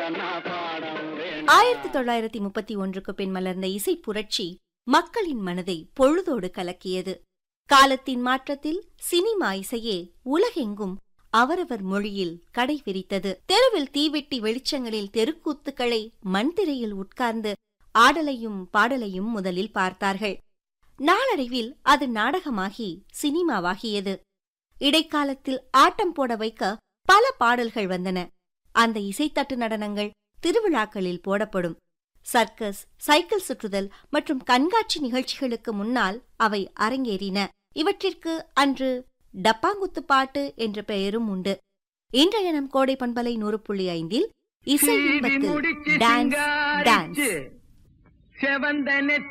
பாடனா பாடம் வேணும் ஆயிரத்தி தொள்ளாயிரத்தி முப்பத்தி ஒன்றுக்கு பின் மலர்ந்த இசை புரட்சி மக்களின் மனதை பொழுதோடு கலக்கியது காலத்தின் மாற்றத்தில் சினிமா இசையே உலகெங்கும் அவரவர் மொழியில் கடை விரித்தது தெருவில் தீவெட்டி வெளிச்சங்களில் தெருக்கூத்துக்களை மண்திரையில் உட்கார்ந்து ஆடலையும் பாடலையும் முதலில் பார்த்தார்கள் நாளடைவில் அது நாடகமாகி சினிமாவாகியது இடைக்காலத்தில் ஆட்டம் போட வைக்க பல பாடல்கள் வந்தன அந்த இசைத்தட்டு நடனங்கள் திருவிழாக்களில் போடப்படும் சர்க்கஸ் சைக்கிள் சுற்றுதல் மற்றும் கண்காட்சி நிகழ்ச்சிகளுக்கு முன்னால் அவை அரங்கேறின இவற்றிற்கு அன்று டப்பாங்குத்து பாட்டு என்ற பெயரும் உண்டு இன்றைய நம் கோடை பண்பலை நூறு புள்ளி ஐந்தில் இசை சீவி இன்பத்தில் முடிச்சு டான்ஸ் டான்ஸ் சிங்காரிச்சு செவந்த நெத்தி